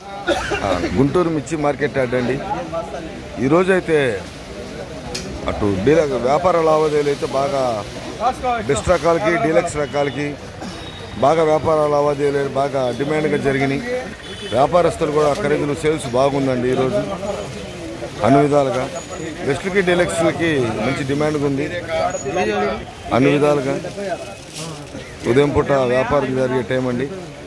ఆ, గుంటూరు మిర్చి market yard అండి ఈరోజు అయితే అటు డీలక్ వ్యాపార లావాదేవీలు అయితే బాగా బెస్ట్ రకాలకి డీలక్స్ రకాలకి బాగా వ్యాపార లావాదేవీలు బాగా డిమాండ్గా జరిగినాయి వ్యాపారస్తులు కూడా ఖరీదులు సేల్స్ బాగుందండి ఈరోజు అన్ని విధాలుగా బెస్ట్కి డీలక్స్లకి మంచి డిమాండ్గా ఉంది అన్ని విధాలుగా ఉదయం పూట వ్యాపారం జరిగే టైం అండి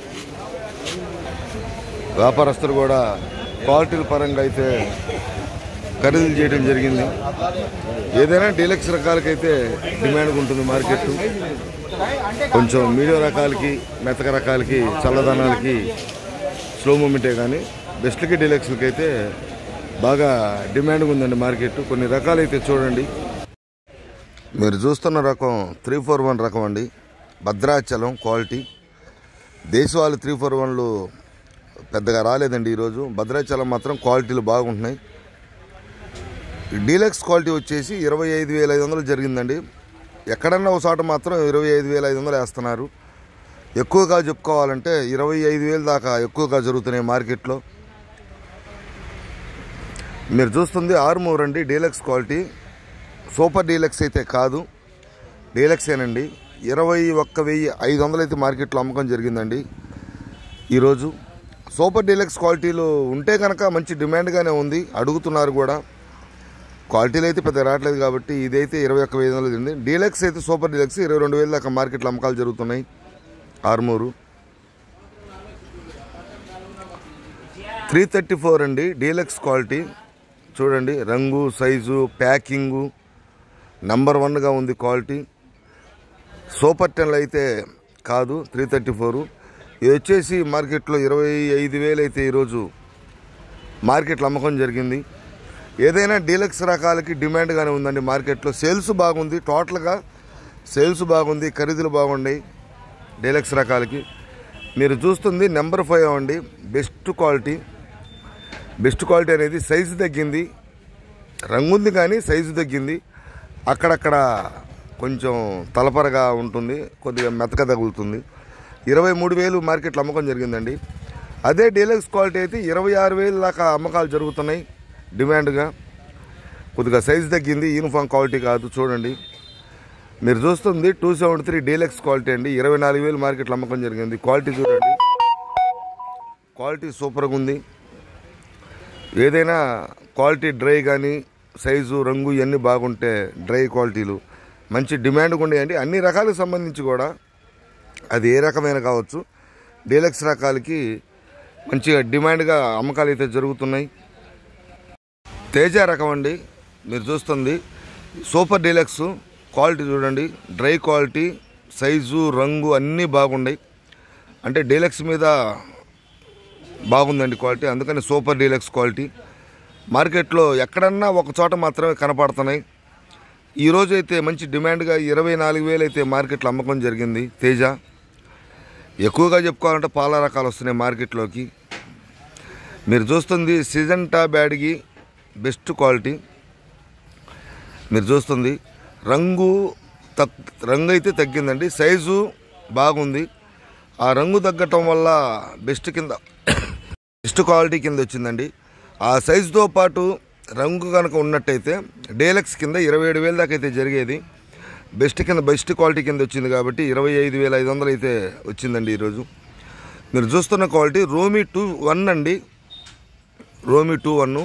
వ్యాపారస్తులు కూడా క్వాలిటీల పరంగా అయితే ఖరీదులు చేయడం జరిగింది ఏదైనా డీలక్స్ రకాలకైతే డిమాండ్ ఉంటుంది మార్కెట్ కొంచెం మీడియం రకాలకి మెతక రకాలకి చల్లదనాలకి స్లో మూమెంటే కానీ బెస్ట్లకి డీలక్స్లకి అయితే బాగా డిమాండ్ ఉందండి మార్కెట్ కొన్ని రకాలైతే చూడండి మీరు చూస్తున్న రకం త్రీ ఫోర్ వన్ రకం అండి భద్రాచలం క్వాలిటీ దేశవాళి త్రీ ఫోర్ వన్లు పెద్దగా రాలేదండి ఈరోజు భద్రాచలం మాత్రం క్వాలిటీలు బాగుంటున్నాయి డీలక్స్ క్వాలిటీ వచ్చేసి ఇరవై ఐదు వేల ఐదు వందలు జరిగిందండి ఎక్కడన్నా ఒక చోట మాత్రం ఇరవై ఐదు వేల ఐదు వందలు వేస్తున్నారు ఎక్కువగా చెప్పుకోవాలంటే ఇరవై ఐదు వేలు దాకా ఎక్కువగా జరుగుతున్నాయి మార్కెట్లో మీరు చూస్తుంది ఆర్మూర్ అండి డీలక్స్ క్వాలిటీ సూపర్ డీలక్స్ అయితే కాదు డీలక్సేనండి ఇరవై ఒక్క వెయ్యి ఐదు వందలు అయితే మార్కెట్లో అమ్మకం జరిగిందండి ఈరోజు సూపర్ డీలక్స్ క్వాలిటీలు ఉంటే కనుక మంచి డిమాండ్గానే ఉంది అడుగుతున్నారు కూడా క్వాలిటీలు అయితే పెద్ద రావట్లేదు కాబట్టి ఇదైతే ఇరవై ఒక్క వెయ్యి వందలు ఉంది డీలక్స్ అయితే సూపర్ డీలక్స్ ఇరవై రెండు వేల దాకా మార్కెట్లో అమ్మకాలు జరుగుతున్నాయి ఆర్మూరు త్రీ థర్టీ ఫోర్ అండి డీలక్స్ క్వాలిటీ చూడండి రంగు సైజు ప్యాకింగు నంబర్ వన్గా ఉంది క్వాలిటీ సూపర్ టెన్లు అయితే కాదు త్రీ థర్టీ ఫోరు ఇది వచ్చేసి మార్కెట్లో ఇరవై ఐదు వేలు అయితే ఈరోజు మార్కెట్లో అమ్మకం జరిగింది ఏదైనా డీలక్స్ రకాలకి డిమాండ్గానే ఉందండి మార్కెట్లో సేల్స్ బాగుంది టోటల్గా సేల్స్ బాగుంది ఖరీదులు బాగున్నాయి డీలక్స్ రకాలకి మీరు చూస్తుంది నెంబర్ ఫైవ్ అండి బెస్ట్ క్వాలిటీ బెస్ట్ క్వాలిటీ అనేది సైజు తగ్గింది రంగుంది కానీ సైజు తగ్గింది అక్కడక్కడ కొంచెం తలపరగా ఉంటుంది కొద్దిగా మెతక తగులుతుంది ఇరవై మూడు వేలు మార్కెట్లో అమ్మకం జరిగిందండి అదే డీలక్స్ క్వాలిటీ అయితే ఇరవై ఆరు వేలు దాకా అమ్మకాలు జరుగుతున్నాయి డిమాండ్గా కొద్దిగా సైజు తగ్గింది యూనిఫామ్ క్వాలిటీ కాదు చూడండి మీరు చూస్తుంది two seventy three deluxe quality అండి ఇరవై నాలుగు వేలు మార్కెట్లో అమ్మకం జరిగింది క్వాలిటీ చూడండి క్వాలిటీ సూపర్గా ఉంది ఏదైనా క్వాలిటీ డ్రై కానీ సైజు రంగు ఇవన్నీ బాగుంటే డ్రై క్వాలిటీలు మంచి డిమాండ్ ఉండేయండి అన్ని రకాలకు సంబంధించి కూడా అది ఏ రకమైన కావచ్చు డీలక్స్ రకాలకి మంచిగా డిమాండ్గా అమ్మకాలు అయితే జరుగుతున్నాయి తేజ రకం అండి మీరు చూస్తుంది సూపర్ డీలక్స్ క్వాలిటీ చూడండి డ్రై క్వాలిటీ సైజు రంగు అన్నీ బాగున్నాయి అంటే డీలక్స్ మీద బాగుందండి క్వాలిటీ అందుకని సూపర్ డీలక్స్ క్వాలిటీ మార్కెట్లో ఎక్కడన్నా ఒక చోట మాత్రమే కనపడుతున్నాయి ఈరోజు అయితే మంచి డిమాండ్గా ఇరవై నాలుగు వేలు అయితే మార్కెట్లో అమ్మకం జరిగింది తేజ ఎక్కువగా చెప్పుకోవాలంటే పాల రకాలు వస్తున్నాయి మార్కెట్లోకి మీరు చూస్తుంది సిజంటా బ్యాడ్కి బెస్ట్ క్వాలిటీ మీరు చూస్తుంది రంగు తక్ రంగు అయితే తగ్గిందండి సైజు బాగుంది ఆ రంగు తగ్గటం వల్ల బెస్ట్ కింద బెస్ట్ క్వాలిటీ కింద వచ్చిందండి ఆ సైజుతో పాటు రంగు కనుక ఉన్నట్టయితే డేలక్స్ కింద ఇరవై ఏడు వేల దాకా అయితే జరిగేది బెస్ట్ కింద బెస్ట్ క్వాలిటీ కింద వచ్చింది కాబట్టి ఇరవై ఐదు వేల ఐదు వందలు అయితే వచ్చిందండి ఈరోజు మీరు చూస్తున్న క్వాలిటీ రోమీ టూ వన్ అండి రోమీ టూ వన్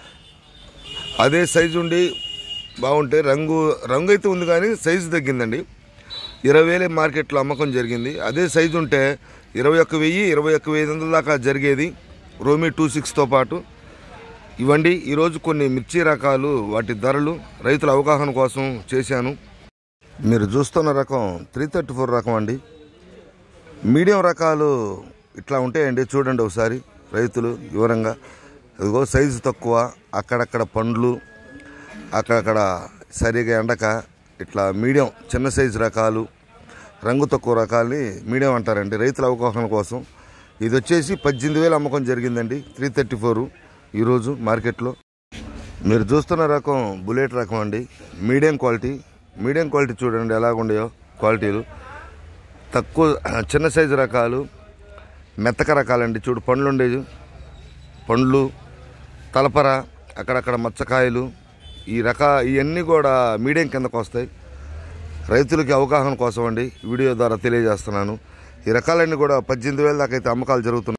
అదే సైజు ఉండి బాగుంటే రంగు రంగు అయితే ఉంది కానీ సైజు తగ్గిందండి ఇరవై వేలే మార్కెట్లో అమ్మకం జరిగింది అదే సైజు ఉంటే ఇరవై ఒక్క వెయ్యి ఇరవై ఒక్క వెయ్యి వందల దాకా జరిగేది రోమీ టూ సిక్స్తో పాటు ఇవ్వండి ఈరోజు కొన్ని మిర్చి రకాలు వాటి ధరలు రైతుల అవగాహన కోసం చేశాను మీరు చూస్తున్న రకం త్రీ థర్టీ ఫోర్ రకం అండి మీడియం రకాలు ఇట్లా ఉంటాయండి చూడండి ఒకసారి రైతులు వివరంగా ఇదిగో సైజు తక్కువ అక్కడక్కడ పండ్లు అక్కడక్కడ సరిగా ఎండక ఇట్లా మీడియం చిన్న సైజు రకాలు రంగు తక్కువ రకాలని మీడియం అంటారండి రైతుల అవగాహన కోసం ఇది వచ్చేసి పద్దెనిమిది వేలు అమ్మకం జరిగిందండి త్రీ థర్టీ ఫోరు ఈరోజు మార్కెట్లో మీరు చూస్తున్న రకం బుల్లెట్ రకం అండి మీడియం క్వాలిటీ మీడియం క్వాలిటీ చూడండి ఎలాగుండయో క్వాలిటీలు తక్కువ చిన్న సైజు రకాలు మెత్తక రకాలండి చూడు పండ్లు ఉండేవి పండ్లు తలపర అక్కడక్కడ మచ్చకాయలు ఈ రక ఇవన్నీ కూడా మీడియం కిందకు వస్తాయి రైతులకి అవగాహన కోసం అండి వీడియో ద్వారా తెలియజేస్తున్నాను ఈ రకాలన్నీ కూడా పద్దెనిమిది వేల దాకా అయితే అమ్మకాలు జరుగుతున్నాయి